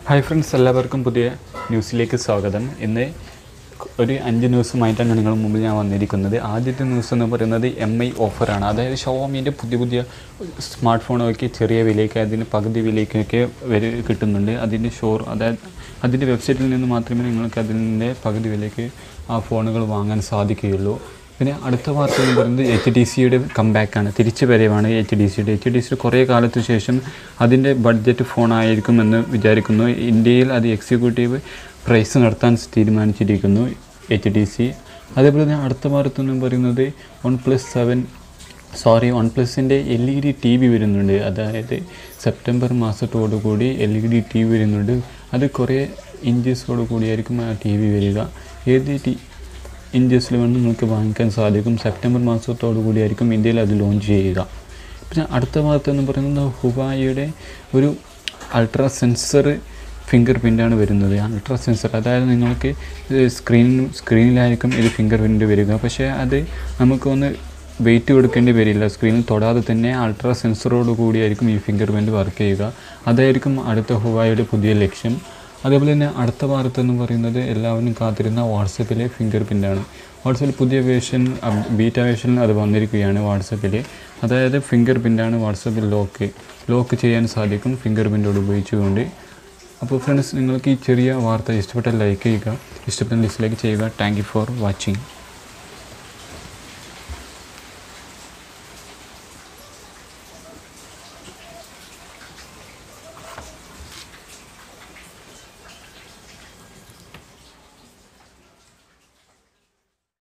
hi friends എല്ലാവർക്കും പുതിയ ന്യൂസിലേക്ക് സ്വാഗതം ഇന്ന് ഒരു അഞ്ച് ന്യൂസുമായിട്ടാണ് നിങ്ങൾ മുമ്പിൽ ഞാൻ വന്നിരിക്കുന്നത് ആദ്യത്തെ ന്യൂസ് എന്ന് പറയുന്നത് എം ഐ ഓഫറാണ് അതായത് ഷോമീൻ്റെ പുതിയ പുതിയ സ്മാർട്ട് ഫോണൊക്കെ ചെറിയ വിലയ്ക്ക് അതിന് പകുതി വിലയ്ക്കൊക്കെ വരെ കിട്ടുന്നുണ്ട് അതിൻ്റെ ഷോർ അതായത് അതിൻ്റെ വെബ്സൈറ്റിൽ നിന്ന് മാത്രമേ നിങ്ങൾക്ക് അതിൻ്റെ പകുതി വിലയ്ക്ക് ആ ഫോണുകൾ വാങ്ങാൻ സാധിക്കുകയുള്ളൂ പിന്നെ അടുത്ത വാർത്ത എന്ന് പറയുന്നത് എച്ച് ഡി സിയുടെ കംബാക്കാണ് തിരിച്ചു വരവാണ് എച്ച് ഡി സിയുടെ എച്ച് ഡി സി കുറേ കാലത്തിന് ശേഷം അതിൻ്റെ ബഡ്ജറ്റ് ഫോണായിരിക്കുമെന്ന് വിചാരിക്കുന്നു ഇന്ത്യയിൽ അത് എക്സിക്യൂട്ടീവ് പ്രൈസ് നടത്താൻ തീരുമാനിച്ചിരിക്കുന്നു എച്ച് ഡി സി അതേപോലെ തന്നെ അടുത്ത വാർത്ത എന്ന് പറയുന്നത് one plus seven sorry one പ്ലസിൻ്റെ L E D T V വരുന്നുണ്ട് അതായത് സെപ്റ്റംബർ മാസത്തോടു കൂടി L E D T V വരുന്നുണ്ട് അത് കുറേ ഇഞ്ചസോട് കൂടിയായിരിക്കും ആ ടി വി വരിക ഏത് ടി ഇഞ്ചസിൽ വേണം നിങ്ങൾക്ക് വാങ്ങിക്കാൻ സാധിക്കും സെപ്റ്റംബർ മാസത്തോടു കൂടിയായിരിക്കും ഇന്ത്യയിൽ അത് ലോഞ്ച് ചെയ്യുക പിന്നെ അടുത്ത ഭാഗത്ത് എന്ന് പറയുന്നത് ഹുവായിയുടെ ഒരു അൾട്രാ സെൻസർ ഫിംഗർ പ്രിൻ്റാണ് വരുന്നത് അൾട്രാ സെൻസർ അതായത് നിങ്ങൾക്ക് സ്ക്രീൻ സ്ക്രീനിലായിരിക്കും ഇത് ഫിംഗർ പ്രിൻ്റ് വരിക പക്ഷേ അത് നമുക്കൊന്ന് വെയിറ്റ് കൊടുക്കേണ്ടി വരില്ല സ്ക്രീനിൽ തൊടാതെ തന്നെ അൾട്രാ സെൻസറോട് കൂടിയായിരിക്കും ഈ ഫിംഗർ പ്രിൻ്റ് വർക്ക് ചെയ്യുക അതായിരിക്കും അടുത്ത ഹുവായുടെ പുതിയ ലക്ഷ്യം അതേപോലെ തന്നെ അടുത്ത വാർത്ത എന്ന് പറയുന്നത് എല്ലാവരും കാത്തിരുന്ന വാട്സപ്പിലെ ഫിംഗർ പ്രിൻ്റാണ് വാട്സപ്പിൽ പുതിയ വേർഷൻ ബീറ്റ വേർഷനിൽ അത് വന്നിരിക്കുകയാണ് വാട്സപ്പിൽ അതായത് ഫിംഗർ പ്രിൻ്റാണ് വാട്സപ്പിൽ ലോക്ക് ലോക്ക് ചെയ്യാൻ സാധിക്കും ഫിംഗർ പ്രിൻ്റോട് ഉപയോഗിച്ചുകൊണ്ട് അപ്പോൾ ഫ്രണ്ട്സ് നിങ്ങൾക്ക് ഈ ചെറിയ വാർത്ത ഇഷ്ടപ്പെട്ടാൽ ലൈക്ക് ചെയ്യുക ഇഷ്ടപ്പെട്ടാൽ ഡിസ്ലൈക്ക് ചെയ്യുക താങ്ക് യു ഫോർ വാച്ചിങ്